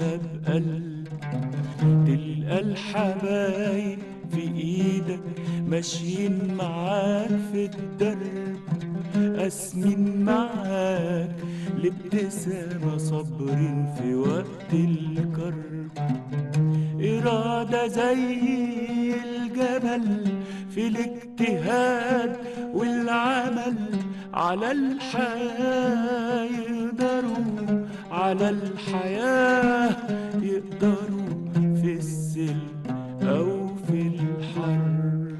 تاخدها بقلب تلقى الحبايب في ايدك ماشيين معاك في الدرب قاسمين معاك الابتسامة صابرين في وقت الكرب إرادة زي الجبل في الاجتهاد والعمل على الحياة يقدروا على الحياة يقدروا في السلم أو في الحرب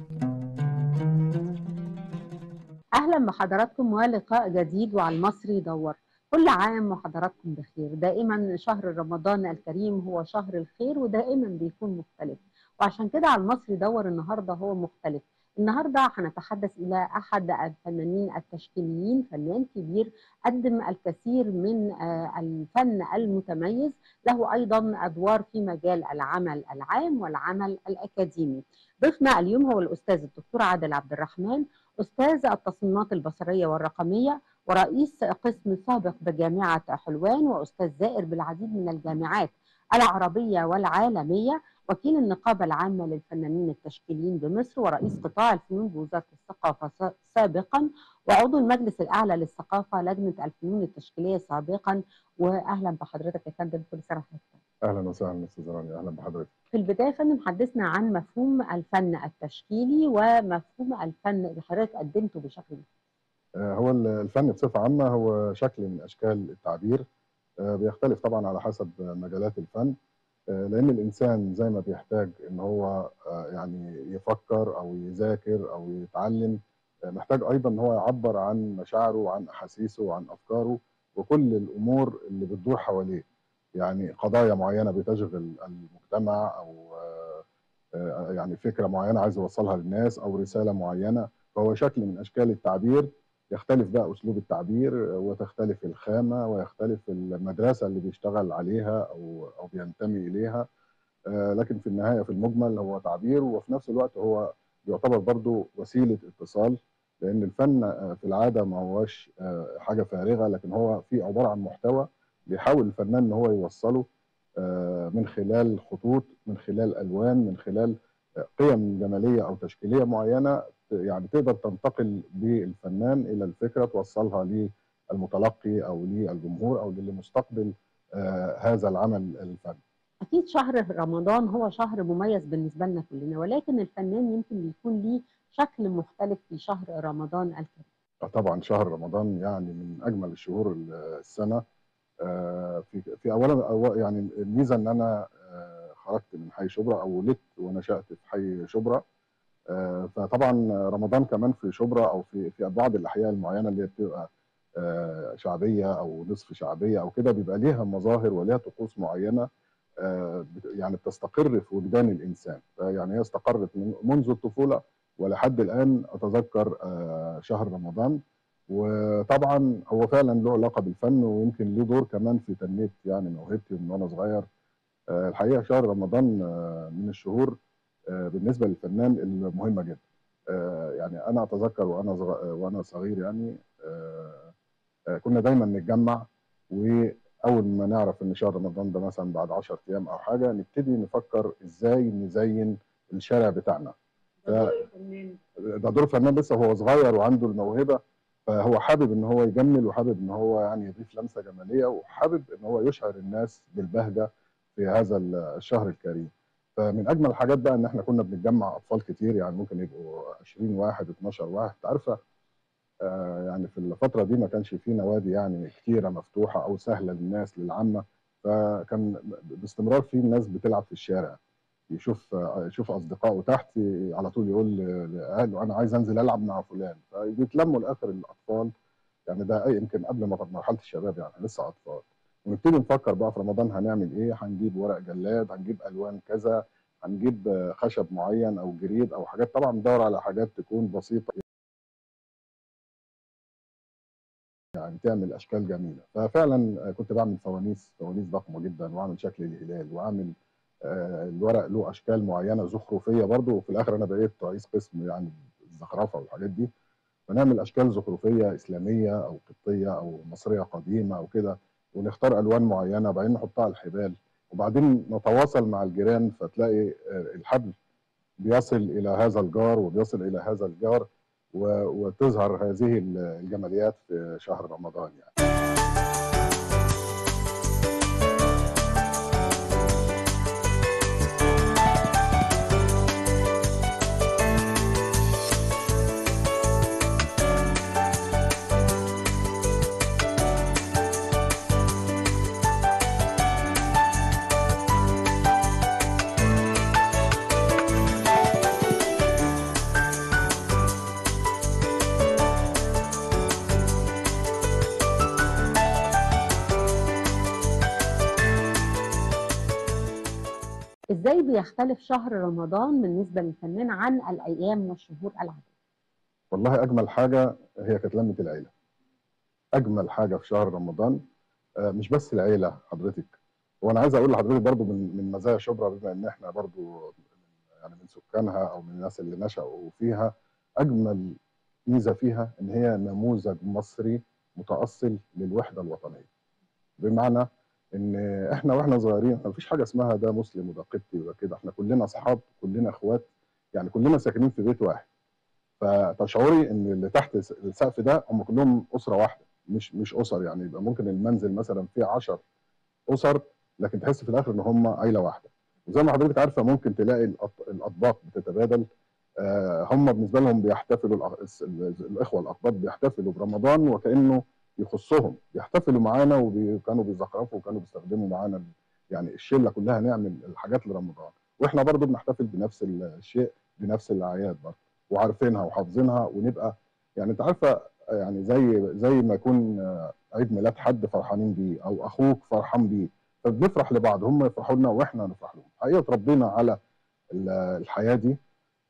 أهلا بحضراتكم ولقاء جديد وعلى المصري يدور كل عام وحضراتكم بخير دائما شهر رمضان الكريم هو شهر الخير ودائما بيكون مختلف وعشان كده على المصري يدور النهارده هو مختلف النهارده هنتحدث الى احد الفنانين التشكيليين فنان كبير قدم الكثير من آه، الفن المتميز له ايضا ادوار في مجال العمل العام والعمل الاكاديمي ضيفنا اليوم هو الاستاذ الدكتور عادل عبد الرحمن استاذ التصميمات البصريه والرقميه ورئيس قسم سابق بجامعه حلوان واستاذ زائر بالعديد من الجامعات العربيه والعالميه وكيل النقابه العامه للفنانين التشكيليين بمصر ورئيس قطاع الفنون بوزاره الثقافه س- سابقا وعضو المجلس الاعلى للثقافه لجنه الفنون التشكيليه سابقا واهلا بحضرتك يا فندم كل سنه وحضرتك طيب. اهلا وسهلا استاذ رانيا اهلا بحضرتك في البدايه يا فندم حدثنا عن مفهوم الفن التشكيلي ومفهوم الفن اللي حضرتك قدمته بشكل آه، هو ال- الفن بصفه عامه هو شكل من اشكال التعبير آه، بيختلف طبعا على حسب مجالات الفن آه، لان الانسان زي ما بيحتاج ان هو آه، يعني يفكر او يذاكر او يتعلم آه، محتاج ايضا ان هو يعبر عن مشاعره وعن احاسيسه وعن افكاره وكل الامور اللي بتدور حواليه يعني قضايا معينه بتشغل المجتمع او آه، آه، يعني فكره معينه عايز يوصلها للناس او رساله معينه فهو شكل من اشكال التعبير يختلف بقى اسلوب التعبير وتختلف الخامه ويختلف المدرسه اللي بيشتغل عليها او او بينتمي اليها آه، لكن في النهايه في المجمل هو تعبير وفي نفس الوقت هو يعتبر برضو وسيله اتصال لان الفن آه، في العاده ما هوش آه، حاجه فارغه لكن هو في عباره عن محتوى بيحاول الفنان ان هو يوصله آه، من خلال خطوط من خلال الوان من خلال آه، قيم جماليه او تشكيليه معينه يعني تقدر تنتقل بالفنان الى الفكره توصلها للمتلقي او للجمهور او للي مستقبل آه، هذا العمل الفني. اكيد شهر رمضان هو شهر مميز بالنسبه لنا كلنا ولكن الفنان يمكن بيكون ليه شكل مختلف في شهر رمضان الكريم طبعا شهر رمضان يعني من اجمل الشهور السنه آه، في في اولا أو- يعني الميزه ان انا آه، خرجت من حي شبرا او ولدت ونشات في حي شبرا آه، فطبعا رمضان كمان في شبرا او في في بعض الاحياء المعينه اللي هي بتبقى آه، شعبيه او نصف شعبيه او كده بيبقى ليها مظاهر وليها طقوس معينه آه، بت- يعني بتستقر في وجدان الانسان يعني هي استقرت من منذ الطفوله ولحد الان اتذكر آه، شهر رمضان وطبعا هو فعلا له علاقه بالفن ويمكن له دور كمان في تنميه يعني موهبتي من وانا صغير آه، الحقيقه شهر رمضان آه، من الشهور آه، بالنسبه للفنان المهمه جدا آه، يعني انا اتذكر وانا صغ- وانا صغير يعني آه، آه، كنا دايما نتجمع واول ما نعرف ان شهر رمضان ده مثلا بعد 10 ايام او حاجه نبتدي نفكر ازاي نزين الشارع بتاعنا ف- ده دور الفنان لسه هو صغير وعنده الموهبه فهو حابب ان هو يجمل وحابب ان هو يعني يضيف لمسه جماليه وحابب ان هو يشعر الناس بالبهجه في هذا الشهر الكريم فمن اجمل الحاجات بقى ان احنا كنا بنتجمع اطفال كتير يعني ممكن يبقوا 20 واحد 12 واحد أنت عارفه آه يعني في الفتره دي ما كانش في نوادي يعني كتيره مفتوحه او سهله للناس للعامه فكان باستمرار في ناس بتلعب في الشارع يشوف يشوف اصدقائه تحت على طول يقول لاهله انا عايز انزل العب مع فلان فبيتلموا لاخر الاطفال يعني ده أي يمكن قبل ما مرحله الشباب يعني لسه اطفال ونبتدي نفكر بقى في رمضان هنعمل ايه هنجيب ورق جلاد هنجيب الوان كذا هنجيب خشب معين او جريد او حاجات طبعا ندور على حاجات تكون بسيطه يعني تعمل اشكال جميله ففعلا كنت بعمل فوانيس فوانيس ضخمه جدا واعمل شكل الهلال واعمل آه، الورق له اشكال معينه زخرفيه برضه وفي الاخر انا بقيت رئيس قسم يعني الزخرفه والحاجات ونعمل اشكال زخرفيه اسلاميه او قبطيه او مصريه قديمه او كده ونختار الوان معينه وبعدين نحطها على الحبال وبعدين نتواصل مع الجيران فتلاقي آه، الحبل بيصل الى هذا الجار وبيصل الى هذا الجار و- وتظهر هذه الجماليات في شهر رمضان يعني ازاي بيختلف شهر رمضان بالنسبه للفنان عن الايام والشهور العاديه والله اجمل حاجه هي كانت لمه العيله اجمل حاجه في شهر رمضان آه، مش بس العيله حضرتك وانا عايز اقول لحضرتك برضو من من مزايا شبرا بما ان احنا برضو يعني من سكانها او من الناس اللي نشأوا فيها اجمل ميزه فيها ان هي نموذج مصري متأصل للوحده الوطنيه بمعنى ان احنا واحنا صغيرين احنا مفيش حاجه اسمها ده مسلم وده قبطي وده كده احنا كلنا اصحاب كلنا اخوات يعني كلنا ساكنين في بيت واحد فتشعري ان اللي تحت السقف ده هم كلهم اسره واحده مش مش اسر يعني يبقى ممكن المنزل مثلا فيه 10 اسر لكن تحس في الاخر ان هم عيله واحده وزي ما حضرتك عارفه ممكن تلاقي الأط- الاطباق بتتبادل آه، هم بالنسبه لهم بيحتفلوا الأخ- الس- ال- الاخوه الاقباط بيحتفلوا برمضان وكانه يخصهم بيحتفلوا معانا وكانوا بيزخرفوا وكانوا بيستخدموا معانا ال- يعني الشله كلها نعمل الحاجات لرمضان واحنا برضو بنحتفل بنفس الشيء بنفس الاعياد برضه وعارفينها وحافظينها ونبقى يعني انت عارفه يعني زي زي ما يكون آه، عيد ميلاد حد فرحانين بيه او اخوك فرحان بيه فبنفرح لبعض هم يفرحوا لنا واحنا نفرح لهم حقيقه اتربينا على ال- الحياه دي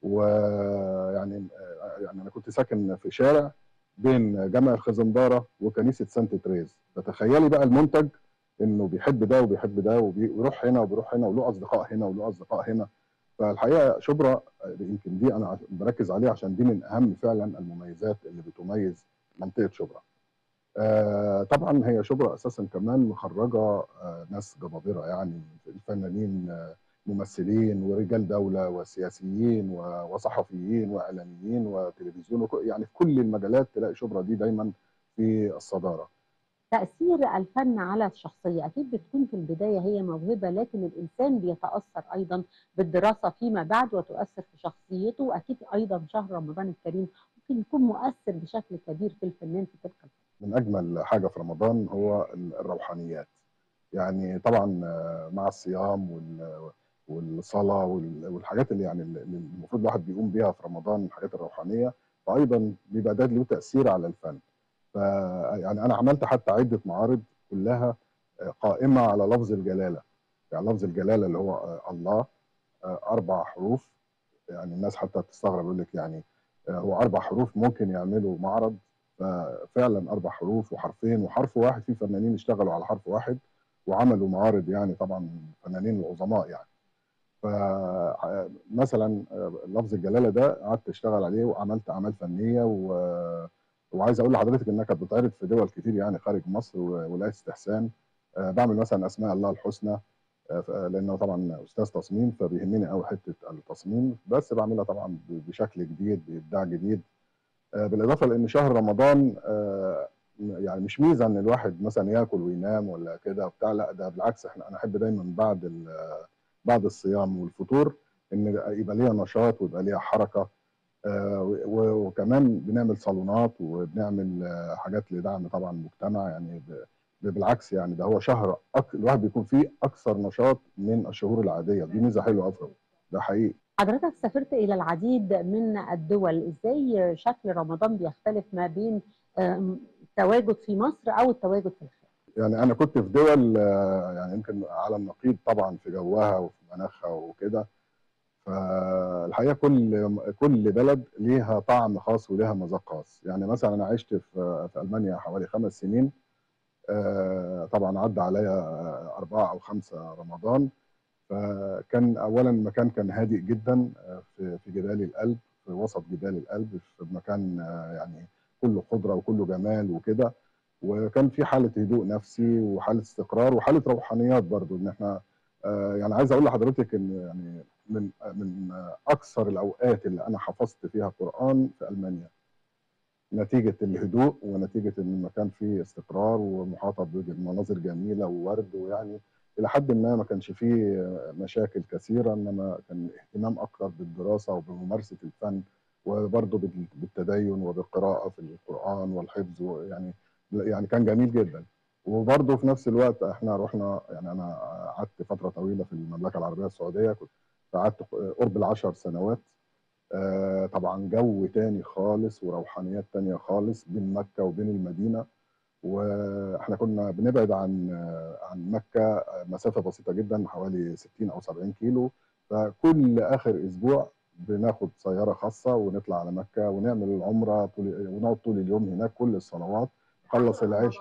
ويعني يعني انا كنت ساكن في شارع بين جامع الخزنداره وكنيسه سانت تريز فتخيلي بقى المنتج انه بيحب ده وبيحب ده وبي- ويروح هنا وبيروح هنا وله اصدقاء هنا وله اصدقاء هنا فالحقيقه شبرا يمكن دي انا بركز عليها عشان دي من اهم فعلا المميزات اللي بتميز منطقه شبرا. آه طبعا هي شبرا اساسا كمان مخرجه آه ناس جبابره يعني الفنانين آه ممثلين ورجال دوله وسياسيين و- وصحفيين واعلاميين وتلفزيون وك- يعني في كل المجالات تلاقي شبرا دي دايما في الصداره. تاثير الفن على الشخصيه اكيد بتكون في البدايه هي موهبه لكن الانسان بيتاثر ايضا بالدراسه فيما بعد وتؤثر في شخصيته واكيد ايضا شهر رمضان الكريم ممكن يكون مؤثر بشكل كبير في الفنان في تلك الفتره من اجمل حاجه في رمضان هو الروحانيات يعني طبعا آه، مع الصيام وال- والصلاه وال- والحاجات اللي يعني اللي المفروض الواحد بيقوم بيها في رمضان الحاجات الروحانيه فايضا بيبقى ده له تاثير على الفن ف يعني انا عملت حتى عده معارض كلها آه، قائمه على لفظ الجلاله يعني لفظ الجلاله اللي هو آه، الله آه، اربع حروف يعني الناس حتى تستغرب يقول لك يعني آه، هو اربع حروف ممكن يعملوا معرض ففعلا اربع حروف وحرفين وحرف واحد في فنانين اشتغلوا على حرف واحد وعملوا معارض يعني طبعا فنانين العظماء يعني فمثلا لفظ الجلاله ده قعدت اشتغل عليه وعملت اعمال فنيه و... وعايز اقول لحضرتك انها كانت بتتعرض في دول كتير يعني خارج مصر وولايه استحسان آه، بعمل مثلا اسماء الله الحسنى آه، ف- لانه طبعا استاذ تصميم فبيهمني قوي حته التصميم بس بعملها طبعا ب- بشكل جديد بابداع جديد آه، بالاضافه لان شهر رمضان آه، يعني مش ميزه ان الواحد مثلا ياكل وينام ولا كده وبتاع لا ده بالعكس احنا انا احب دايما بعد ال- بعد الصيام والفطور ان يبقى ليها نشاط ويبقى ليها حركه آه، و- وكمان بنعمل صالونات وبنعمل آه، حاجات لدعم طبعا المجتمع يعني ب- ب- بالعكس يعني ده هو شهر أك... الواحد بيكون فيه اكثر نشاط من الشهور العاديه دي ميزه حلوه قوي ده حقيقي حضرتك سافرت الى العديد من الدول ازاي شكل رمضان بيختلف ما بين آم، التواجد في مصر او التواجد في الخارج يعني انا كنت في دول آه، يعني يمكن على النقيض طبعا في جوها وفي مناخها وكده فالحقيقه كل كل بلد ليها طعم خاص وليها مذاق خاص يعني مثلا انا عشت في في المانيا حوالي خمس سنين آه، طبعا عدى عليا آه، أربعة أو خمسة رمضان فكان أولا المكان كان هادئ جدا آه، في في جبال الألب في وسط جبال الألب في مكان آه، يعني كله خضرة وكله جمال وكده وكان في حاله هدوء نفسي وحاله استقرار وحاله روحانيات برضو ان احنا آه، يعني عايز اقول لحضرتك ان يعني من من اكثر الاوقات اللي انا حفظت فيها قران في المانيا نتيجه الهدوء ونتيجه ان المكان فيه استقرار ومحاطه بمناظر جميله وورد ويعني الى حد ما ما كانش فيه مشاكل كثيره انما كان اهتمام اكثر بالدراسه وبممارسه الفن وبرضه بال- بالتدين وبالقراءه في القران والحفظ يعني يعني كان جميل جدا وبرضه في نفس الوقت احنا رحنا يعني انا قعدت فتره طويله في المملكه العربيه السعوديه كنت قعدت قرب العشر سنوات آه، طبعا جو تاني خالص وروحانيات تانية خالص بين مكة وبين المدينة واحنا كنا بنبعد عن آه، عن مكة مسافة بسيطة جدا حوالي 60 أو 70 كيلو فكل آخر أسبوع بناخد سيارة خاصة ونطلع على مكة ونعمل العمرة طول ونقعد طول اليوم هناك كل الصلوات نخلص العيش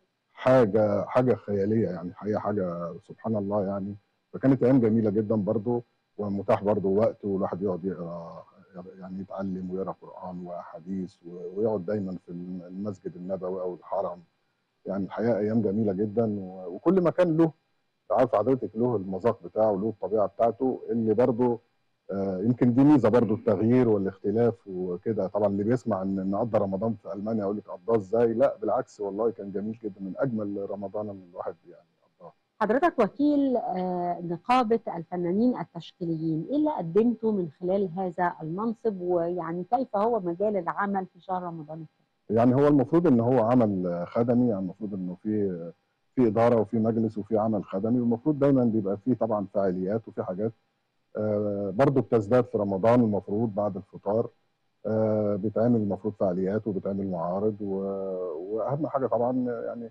حاجة حاجة خيالية يعني حقيقة حاجة سبحان الله يعني فكانت أيام جميلة جدا برضو ومتاح برضو وقت والواحد يقعد يقرا يعني يتعلم ويقرا قرآن وأحاديث و- ويقعد دايما في المسجد النبوي أو الحرم يعني الحقيقة أيام جميلة جدا و- وكل مكان له عارف حضرتك له المذاق بتاعه له الطبيعة بتاعته اللي برضو آه، يمكن دي ميزه برضو التغيير والاختلاف وكده طبعا اللي بيسمع ان ان قضى رمضان في المانيا يقول لك قضاه ازاي لا بالعكس والله كان جميل جدا من اجمل رمضان اللي الواحد يعني قضاه حضرتك وكيل آه، نقابة الفنانين التشكيليين إيه اللي قدمته من خلال هذا المنصب ويعني كيف هو مجال العمل في شهر رمضان الكريم يعني هو المفروض ان هو عمل خدمي يعني المفروض انه في في اداره وفي مجلس وفي عمل خدمي والمفروض دايما بيبقى فيه طبعا فعاليات وفي حاجات آه، برضو بتزداد في رمضان المفروض بعد الفطار آه، بيتعمل المفروض فعاليات وبيتعمل معارض و- واهم حاجه طبعا يعني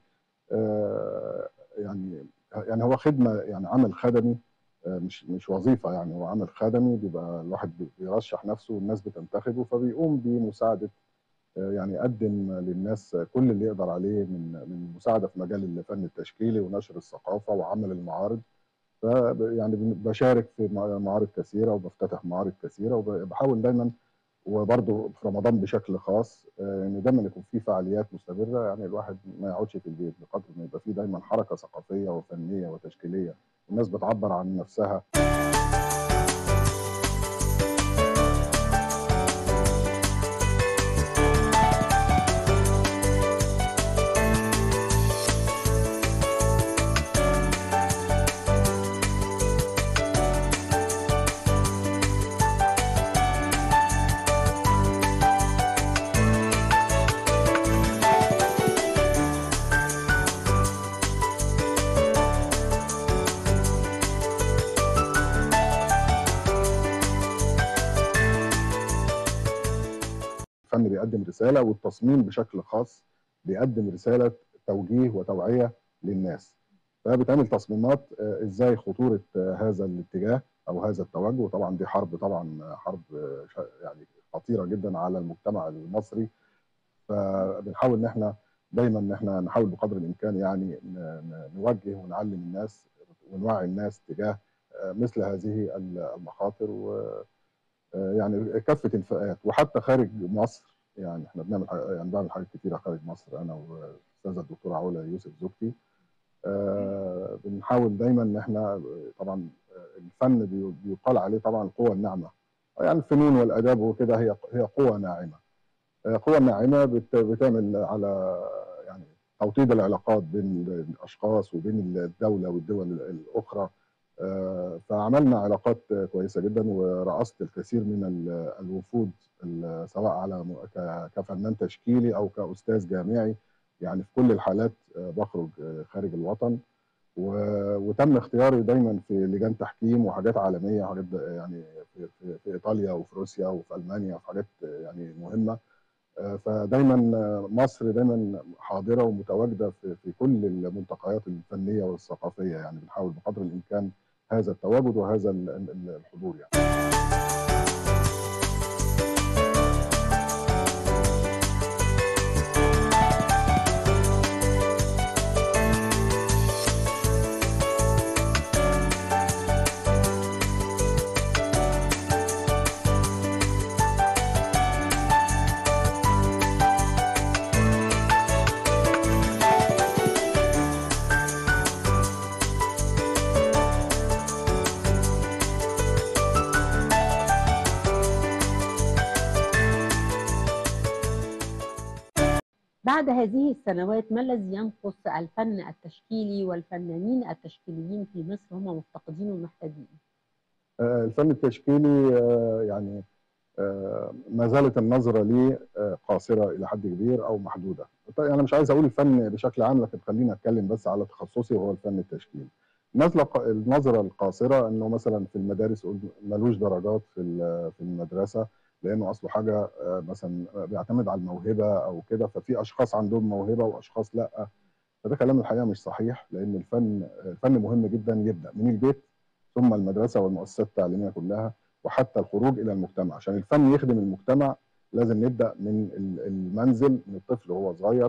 آه، يعني يعني هو خدمه يعني عمل خدمي آه، مش مش وظيفه يعني هو عمل خدمي بيبقى الواحد بيرشح نفسه والناس بتنتخبه فبيقوم بمساعده آه، يعني يقدم للناس كل اللي يقدر عليه من من مساعده في مجال الفن التشكيلي ونشر الثقافه وعمل المعارض ف يعني بشارك في مع- معارض كثيره وبفتتح معارض كثيره وبحاول دايما وبرضه في رمضان بشكل خاص آه، ان دايما يكون في فعاليات مستمره يعني الواحد ما يقعدش في البيت بقدر ما يبقى في دايما حركه ثقافيه وفنيه وتشكيليه الناس بتعبر عن نفسها الفن بيقدم رساله والتصميم بشكل خاص بيقدم رساله توجيه وتوعيه للناس فبتعمل تصميمات آه، ازاي خطوره آه، هذا الاتجاه او هذا التوجه وطبعا دي حرب طبعا آه، حرب آه، شا- يعني خطيره جدا على المجتمع المصري فبنحاول ان احنا دايما ان احنا نحاول بقدر الامكان يعني ن- ن- نوجه ونعلم الناس ونوعي الناس تجاه آه، مثل هذه المخاطر و آه، يعني كافه الفئات وحتى خارج مصر يعني احنا بنعمل ح- يعني بعمل حاجات كتيره خارج مصر انا والاستاذه الدكتوره علا يوسف زوجتي آه، بنحاول دايما ان احنا طبعا آه، الفن بي- بيقال عليه طبعا القوه الناعمه يعني الفنون والاداب وكده هي هي قوه ناعمه آه، قوه ناعمه بت- بتعمل على يعني توطيد العلاقات بين الاشخاص وبين الدوله والدول الاخرى آه، فعملنا علاقات كويسه جدا ورأست الكثير من ال- الوفود ال- سواء على م- ك- كفنان تشكيلي او كاستاذ جامعي يعني في كل الحالات آه، بخرج آه، خارج الوطن و- وتم اختياري دايما في لجان تحكيم وحاجات عالميه حاجات يعني في, في, في ايطاليا وفي روسيا وفي المانيا وفي حاجات آه، يعني مهمه آه، فدايما آه، مصر دايما حاضره ومتواجده في في كل الملتقيات الفنيه والثقافيه يعني بنحاول بقدر الامكان هذا التواجد وهذا ال- ال- الحضور يعني بعد هذه السنوات ما الذي ينقص الفن التشكيلي والفنانين التشكيليين في مصر هم مفتقدين ومحتاجين آه، الفن التشكيلي آه، يعني آه، ما زالت النظره ليه آه، قاصره الى حد كبير او محدوده. طيب انا مش عايز اقول الفن بشكل عام لكن خليني اتكلم بس على تخصصي وهو الفن التشكيلي. النظره النظره القاصره انه مثلا في المدارس يقول ملوش درجات في ال- في المدرسه لانه اصله حاجه آه، مثلا بيعتمد على الموهبه او كده ففي اشخاص عندهم موهبه واشخاص لا فده كلام الحقيقه مش صحيح لان الفن الفن مهم جدا يبدا من البيت ثم المدرسه والمؤسسات التعليميه كلها وحتى الخروج الى المجتمع عشان الفن يخدم المجتمع لازم نبدا من ال- المنزل من الطفل وهو صغير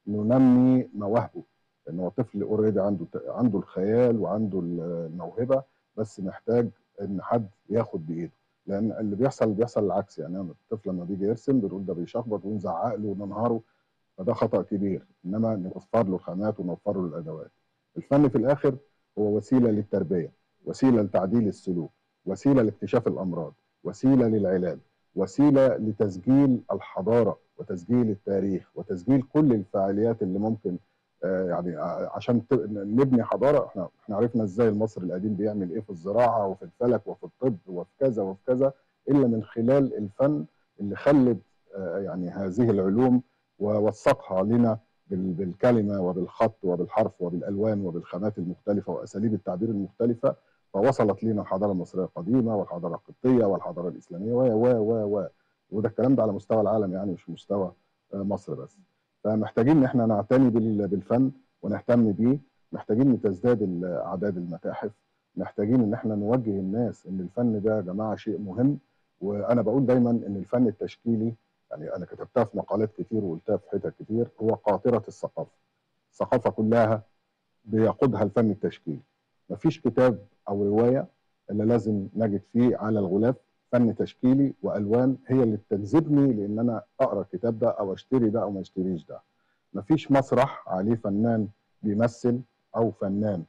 ننمي مواهبه لان هو طفل اوريدي عنده عنده الخيال وعنده الموهبه بس محتاج ان حد ياخد بايده لان اللي بيحصل بيحصل العكس يعني أنا الطفل لما بيجي يرسم بنقول ده بيشخبط ونزعق له وننهاره فده خطا كبير انما نوفر له الخامات ونوفر له الادوات الفن في الاخر هو وسيله للتربيه وسيله لتعديل السلوك وسيله لاكتشاف الامراض وسيله للعلاج وسيله لتسجيل الحضاره وتسجيل التاريخ وتسجيل كل الفعاليات اللي ممكن آه، يعني ع- عشان ت- نبني حضاره احنا احنا عرفنا ازاي المصري القديم بيعمل ايه في الزراعه وفي الفلك وفي الطب وفي كذا وفي كذا الا من خلال الفن اللي خلد آه، يعني هذه العلوم ووثقها لنا بال- بالكلمه وبالخط وبالحرف وبالالوان وبالخامات المختلفه واساليب التعبير المختلفه فوصلت لنا الحضاره المصريه القديمه والحضاره القبطيه والحضاره الاسلاميه و و و و وده الكلام ده على مستوى العالم يعني مش مستوى آه، مصر بس فمحتاجين ان احنا نعتني بال- بالفن ونهتم بيه محتاجين تزداد ال- اعداد المتاحف محتاجين ان احنا نوجه الناس ان الفن ده يا جماعه شيء مهم وانا بقول دايما ان الفن التشكيلي يعني انا كتبتها في مقالات كتير وقلتها في حتت كتير هو قاطره الثقافه الثقافه كلها بيقودها الفن التشكيلي مفيش كتاب او روايه الا لازم نجد فيه على الغلاف فن تشكيلي والوان هي اللي بتجذبني لان انا اقرا الكتاب ده او اشتري ده او ما اشتريش ده مفيش مسرح عليه فنان بيمثل او فنان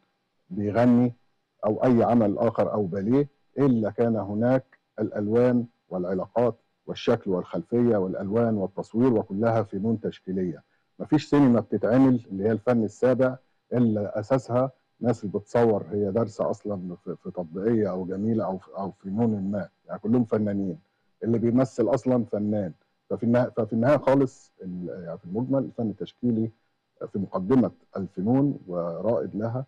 بيغني او اي عمل اخر او باليه الا كان هناك الالوان والعلاقات والشكل والخلفيه والالوان والتصوير وكلها فنون تشكيليه مفيش سينما بتتعمل اللي هي الفن السابع الا اساسها ناس اللي بتصور هي دارسه اصلا في في تطبيقيه او جميله او او فنون ما يعني كلهم فنانين اللي بيمثل اصلا فنان ففي النهايه ففي النهايه خالص ال- يعني في المجمل الفن التشكيلي في مقدمه الفنون ورائد لها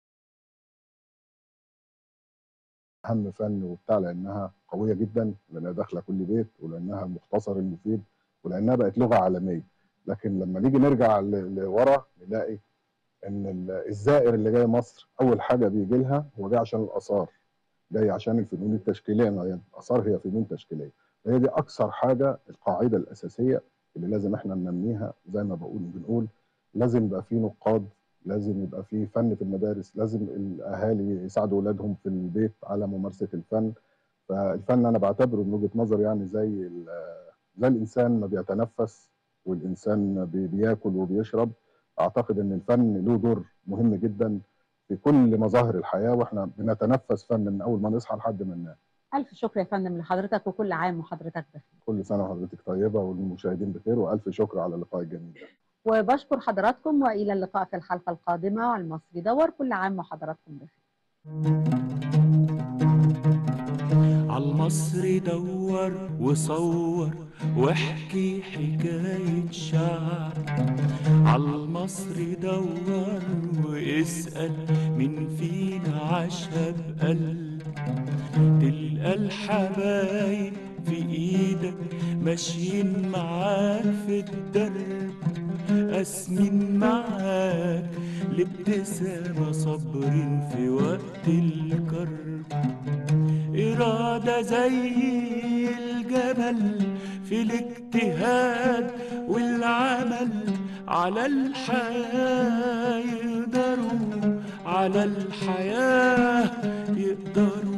اهم فن وبتاع لانها قويه جدا لانها داخله كل بيت ولانها المختصر المفيد ولانها بقت لغه عالميه لكن لما نيجي نرجع ل- لورا نلاقي ان ال- الزائر اللي جاي مصر اول حاجه بيجي لها هو جاي عشان الاثار جاي عشان الفنون التشكيليه ما هي الاثار هي فنون تشكيليه فهي دي اكثر حاجه القاعده الاساسيه اللي لازم احنا ننميها زي ما بقول بنقول لازم يبقى في نقاد لازم يبقى في فن في المدارس لازم الاهالي يساعدوا اولادهم في البيت على ممارسه الفن فالفن انا بعتبره من وجهه نظري يعني زي ال- زي الانسان ما بيتنفس والانسان بي- بياكل وبيشرب اعتقد ان الفن له دور مهم جدا في كل مظاهر الحياه واحنا بنتنفس فن من اول ما نصحى لحد ما ننام الف شكر يا فندم لحضرتك وكل عام وحضرتك بخير كل سنه وحضرتك طيبه والمشاهدين بخير والف شكر على اللقاء الجميل ده وبشكر حضراتكم والى اللقاء في الحلقه القادمه على المصري دور كل عام وحضراتكم بخير عالمصري دور وصور واحكي حكاية شعب عالمصري دور واسأل مين فينا عاشها بقلب تلقى الحبايب في ايدك ماشيين معاك في الدرب قاسمين معاك لابتسامة صابرين في وقت الكرب إرادة زي الجبل في الاجتهاد والعمل على الحياة يقدروا على الحياة يقدروا